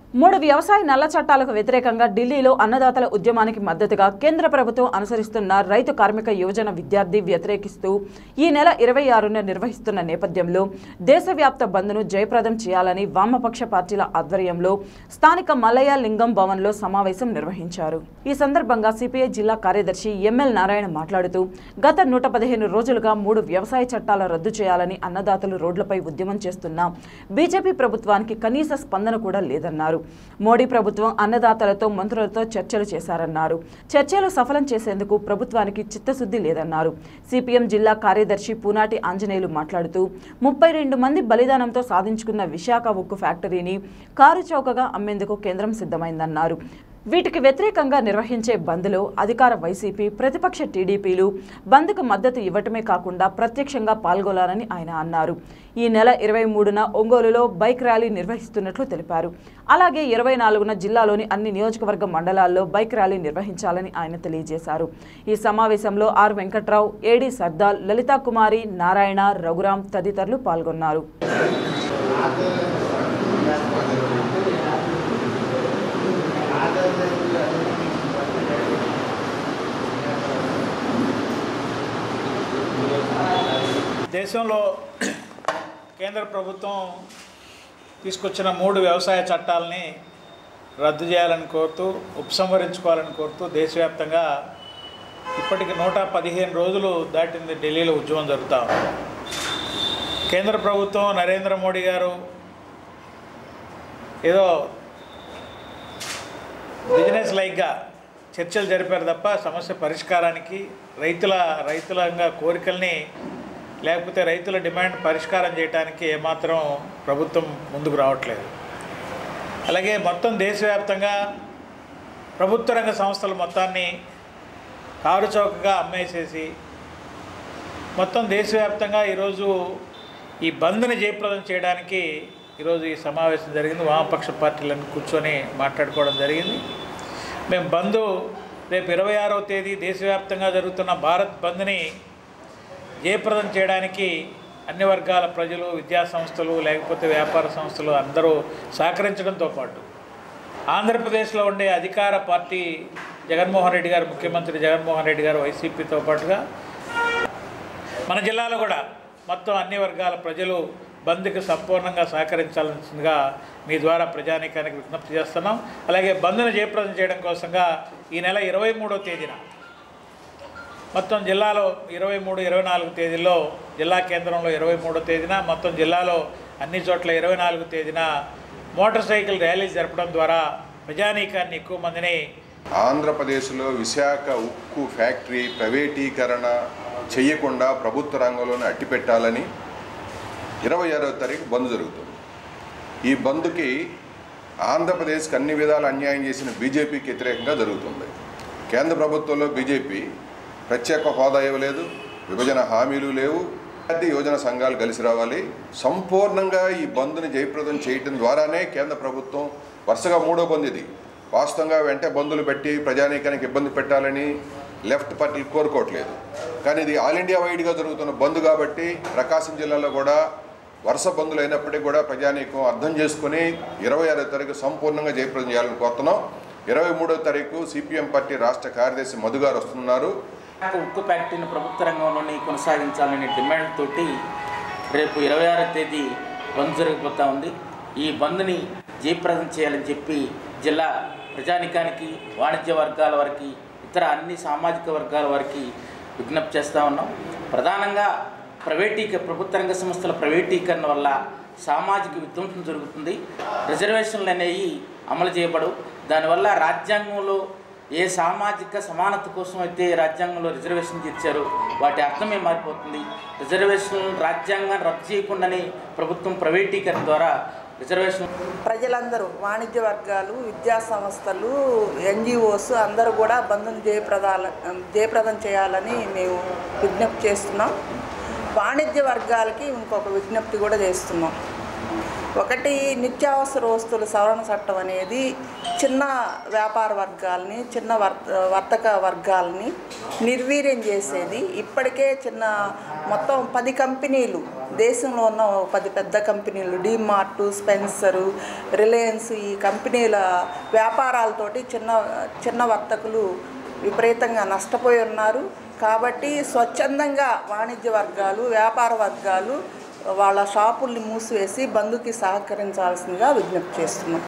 మూడు వ్యవసాయ నల్ల చట్టాలకు వ్యతిరేకంగా ఢిల్లీలో అన్నదాతల ఉద్యమానికి మద్దతుగా కేంద్ర ప్రభుత్వం అనుసరిస్తున్న రైతు కార్మిక యువజన విద్యార్థి వ్యతిరేకిస్తూ ఈ నెల ఇరవై ఆరున నిర్వహిస్తున్న నేపథ్యంలో దేశవ్యాప్త బంద్ను జయప్రదం చేయాలని వామపక్ష పార్టీల ఆధ్వర్యంలో స్థానిక మల్లయ్య లింగం భవన్లో సమావేశం నిర్వహించారు ఈ సందర్భంగా సిపిఐ జిల్లా కార్యదర్శి ఎంఎల్ నారాయణ మాట్లాడుతూ గత నూట పదిహేను రోజులుగా మూడు వ్యవసాయ చట్టాల రద్దు చేయాలని అన్నదాతలు రోడ్లపై ఉద్యమం చేస్తున్నా బీజేపీ ప్రభుత్వానికి కనీస స్పందన కూడా లేదన్నారు మోడీ ప్రభుత్వం అన్నదాతలతో మంత్రులతో చర్చలు చేశారన్నారు చర్చలు సఫలం చేసేందుకు ప్రభుత్వానికి చిత్తశుద్ధి లేదన్నారు సిపిఎం జిల్లా కార్యదర్శి పూనాటి ఆంజనేయులు మాట్లాడుతూ ముప్పై రెండు మంది బలిదానంతో సాధించుకున్న విశాఖ ఉక్కు ఫ్యాక్టరీని కారు చౌకగా అమ్మేందుకు కేంద్రం సిద్ధమైందన్నారు వీటికి వ్యతిరేకంగా నిర్వహించే బంద్లో అధికార వైసీపీ ప్రతిపక్ష టీడీపీలు బంద్కు మద్దతు ఇవ్వటమే కాకుండా ప్రత్యక్షంగా పాల్గొనాలని ఆయన అన్నారు ఈ నెల ఇరవై మూడున ఒంగోలులో బైక్ ర్యాలీ నిర్వహిస్తున్నట్లు తెలిపారు అలాగే ఇరవై నాలుగున జిల్లాలోని అన్ని నియోజకవర్గ మండలాల్లో బైక్ ర్యాలీ నిర్వహించాలని ఆయన తెలియజేశారు ఈ సమావేశంలో ఆర్ వెంకట్రావు ఏడి సర్దాల్ లలితా కుమారి నారాయణ రఘురాం తదితరులు పాల్గొన్నారు దేశంలో కేంద్ర ప్రభుత్వం తీసుకొచ్చిన మూడు వ్యవసాయ చట్టాలని రద్దు చేయాలని కోరుతూ ఉపసంహరించుకోవాలని కోరుతూ దేశవ్యాప్తంగా ఇప్పటికి నూట పదిహేను రోజులు దాటింది ఢిల్లీలో ఉద్యమం జరుగుతూ ఉంది కేంద్ర ప్రభుత్వం నరేంద్ర మోడీ గారు ఏదో బిజినెస్ లైక్గా చర్చలు జరిపారు తప్ప సమస్య పరిష్కారానికి రైతుల రైతులంగా కోరికల్ని లేకపోతే రైతుల డిమాండ్ పరిష్కారం చేయడానికి ఏమాత్రం ప్రభుత్వం ముందుకు రావట్లేదు అలాగే మొత్తం దేశవ్యాప్తంగా ప్రభుత్వ రంగ సంస్థలు మొత్తాన్ని కారు చౌకగా అమ్మేసేసి మొత్తం దేశవ్యాప్తంగా ఈరోజు ఈ బంద్ని జయప్రదం చేయడానికి ఈరోజు ఈ సమావేశం జరిగింది వామపక్ష పార్టీలను కూర్చొని మాట్లాడుకోవడం జరిగింది మేము బంద్ రేపు ఇరవై ఆరవ తేదీ దేశవ్యాప్తంగా జరుగుతున్న భారత్ బంద్ని జయప్రదం చేయడానికి అన్ని వర్గాల ప్రజలు విద్యా సంస్థలు లేకపోతే వ్యాపార సంస్థలు అందరూ సహకరించడంతో పాటు ఆంధ్రప్రదేశ్లో ఉండే అధికార పార్టీ జగన్మోహన్ రెడ్డి గారు ముఖ్యమంత్రి జగన్మోహన్ రెడ్డి గారు వైసీపీతో పాటుగా మన జిల్లాలో కూడా మొత్తం అన్ని వర్గాల ప్రజలు బంద్కి సంపూర్ణంగా సహకరించాల్సిందిగా మీ ద్వారా ప్రజానీకానికి విజ్ఞప్తి చేస్తున్నాం అలాగే బంద్ను జయప్రదం చేయడం కోసంగా ఈ నెల ఇరవై మూడో తేదీన మొత్తం జిల్లాలో ఇరవై మూడు ఇరవై నాలుగు తేదీల్లో జిల్లా కేంద్రంలో ఇరవై మూడో తేదీన మొత్తం జిల్లాలో అన్ని చోట్ల ఇరవై నాలుగు తేదీన మోటార్ సైకిల్ ర్యాలీ జరపడం ద్వారా ప్రజానీకాన్ని ఎక్కువ మందిని ఆంధ్రప్రదేశ్లో విశాఖ ఉక్కు ఫ్యాక్టరీ ప్రైవేటీకరణ చేయకుండా ప్రభుత్వ రంగంలోనే అట్టిపెట్టాలని ఇరవై ఆరో తారీఖు బంద్ జరుగుతుంది ఈ బంద్కి ఆంధ్రప్రదేశ్కి అన్ని విధాలు అన్యాయం చేసిన బీజేపీకి వ్యతిరేకంగా జరుగుతుంది కేంద్ర ప్రభుత్వంలో బీజేపీ ప్రత్యేక హోదా ఇవ్వలేదు విభజన హామీలు లేవు విద్యార్థి యోజన సంఘాలు కలిసి రావాలి సంపూర్ణంగా ఈ బంద్ని జయప్రదం చేయటం ద్వారానే కేంద్ర ప్రభుత్వం వరుసగా మూడో బంద్ ఇది వాస్తవంగా వెంట బంధులు పెట్టి ప్రజానీకానికి ఇబ్బంది పెట్టాలని లెఫ్ట్ పార్టీలు కోరుకోవట్లేదు కానీ ఇది ఆల్ ఇండియా వైడ్గా జరుగుతున్న బంద్ కాబట్టి ప్రకాశం జిల్లాలో కూడా వరుస బంధులు అయినప్పటికీ కూడా ప్రజానీకం అర్థం చేసుకుని ఇరవై ఆరో తారీఖు సంపూర్ణంగా జయప్రదం చేయాలని కోరుతున్నాం ఇరవై మూడో తారీఖు సిపిఎం పార్టీ రాష్ట్ర కార్యదర్శి మధు గారు వస్తున్నారు విశాఖ ఉక్కు ఫ్యాక్టరీని ప్రభుత్వ రంగంలోనే కొనసాగించాలనే డిమాండ్ తోటి రేపు ఇరవై ఆరో తేదీ బంద్ జరగబోతా ఉంది ఈ బంద్ని జయప్రదం చేయాలని చెప్పి జిల్లా ప్రజానికానికి వాణిజ్య వర్గాల వారికి ఇతర అన్ని సామాజిక వర్గాల వారికి విజ్ఞప్తి చేస్తూ ఉన్నాం ప్రధానంగా ప్రైవేటీక ప్రభుత్వ రంగ సంస్థల ప్రైవేటీకరణ వల్ల సామాజిక విధ్వంసం జరుగుతుంది రిజర్వేషన్లు అనేవి అమలు చేయబడవు దానివల్ల రాజ్యాంగంలో ఏ సామాజిక సమానత కోసం అయితే రాజ్యాంగంలో రిజర్వేషన్ ఇచ్చారో వాటి అర్థమే మారిపోతుంది రిజర్వేషన్ రాజ్యాంగాన్ని రద్దు చేయకుండానే ప్రభుత్వం ప్రైవేటీకరణ ద్వారా రిజర్వేషన్ ప్రజలందరూ వాణిజ్య వర్గాలు విద్యా సంస్థలు ఎన్జిఓస్ అందరూ కూడా బంధుని జయప్రదాల జయప్రదం చేయాలని మేము విజ్ఞప్తి చేస్తున్నాం వాణిజ్య వర్గాలకి ఇంకొక విజ్ఞప్తి కూడా చేస్తున్నాం ఒకటి నిత్యావసర వస్తువుల సవరణ చట్టం అనేది చిన్న వ్యాపార వర్గాల్ని చిన్న వర్ వర్తక వర్గాల్ని నిర్వీర్యం చేసేది ఇప్పటికే చిన్న మొత్తం పది కంపెనీలు దేశంలో ఉన్న ఓ పది పెద్ద కంపెనీలు డీమార్ట్ స్పెన్సరు రిలయన్స్ ఈ కంపెనీల వ్యాపారాలతోటి చిన్న చిన్న వర్తకులు విపరీతంగా నష్టపోయి ఉన్నారు కాబట్టి స్వచ్ఛందంగా వాణిజ్య వర్గాలు వ్యాపార వర్గాలు వాళ్ళ షాపుల్ని మూసివేసి బంధుకి సహకరించాల్సిందిగా విజ్ఞప్తి చేస్తున్నాం